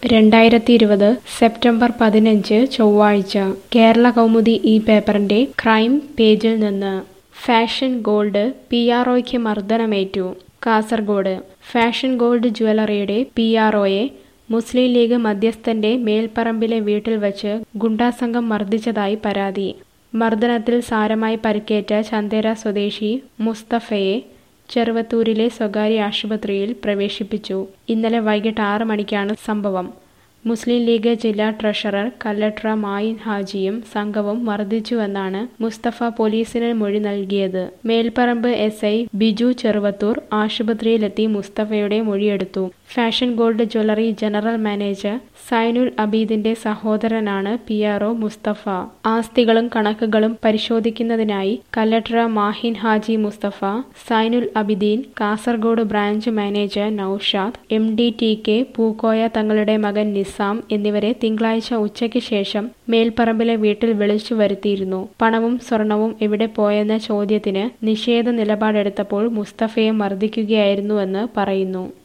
രണ്ടായിരത്തി ഇരുപത് സെപ്റ്റംബർ പതിനഞ്ച് ചൊവ്വാഴ്ച കേരള കൗമുദി ഈ പേപ്പറിന്റെ ക്രൈം പേജിൽ നിന്ന് ഫാഷൻ ഗോൾഡ് പി ആർ ഒയ്ക്ക് മർദ്ദനമേറ്റു കാസർഗോഡ് ഫാഷൻ ഗോൾഡ് ജ്വല്ലറിയുടെ പി ആർ ഒയെ മുസ്ലിം ലീഗ് മധ്യസ്ഥന്റെ മേൽപ്പറമ്പിലെ വീട്ടിൽ വച്ച് ഗുണ്ടാസംഘം മർദ്ദിച്ചതായി പരാതി മർദ്ദനത്തിൽ സാരമായി പരിക്കേറ്റ ചന്തേര സ്വദേശി മുസ്തഫയെ ചെറുവത്തൂരിലെ സ്വകാര്യ ആശുപത്രിയിൽ പ്രവേശിപ്പിച്ചു ഇന്നലെ വൈകിട്ട് ആറ് മണിക്കാണ് സംഭവം മുസ്ലിം ലീഗ് ജില്ലാ ട്രഷറർ കല്ലട്ര മായിൻ ഹാജിയും സംഘവും മർദ്ദിച്ചുവെന്നാണ് മുസ്തഫ പോലീസിന് മൊഴി നൽകിയത് മേൽപ്പറമ്പ് എസ് ഐ ബിജു ചെറുവത്തൂർ ആശുപത്രിയിലെത്തി മുസ്തഫയുടെ മൊഴിയെടുത്തു fashion gold jewellery general manager Zainul അബീദിന്റെ സഹോദരനാണ് പി ആർ ഒ മുസ്തഫ ആസ്തികളും കണക്കുകളും പരിശോധിക്കുന്നതിനായി Kallatra Mahin Haji Musthafa Zainul Abideen Kasaragod branch manager Naushad M D T K Pookoya തങ്ങളുടെ മകൻ നിസാം എന്നിവരെ തിങ്കളാഴ്ച ഉച്ചയ്ക്ക് ശേഷം മേൽപ്പറമ്പിലെ വീട്ടിൽ വിളിച്ചു വരുത്തിയിരുന്നു പണവും സ്വർണവും എവിടെ പോയെന്ന ചോദ്യത്തിന് നിഷേധ നിലപാടെടുത്തപ്പോൾ മുസ്തഫയെ മർദ്ദിക്കുകയായിരുന്നുവെന്ന് പറയുന്നു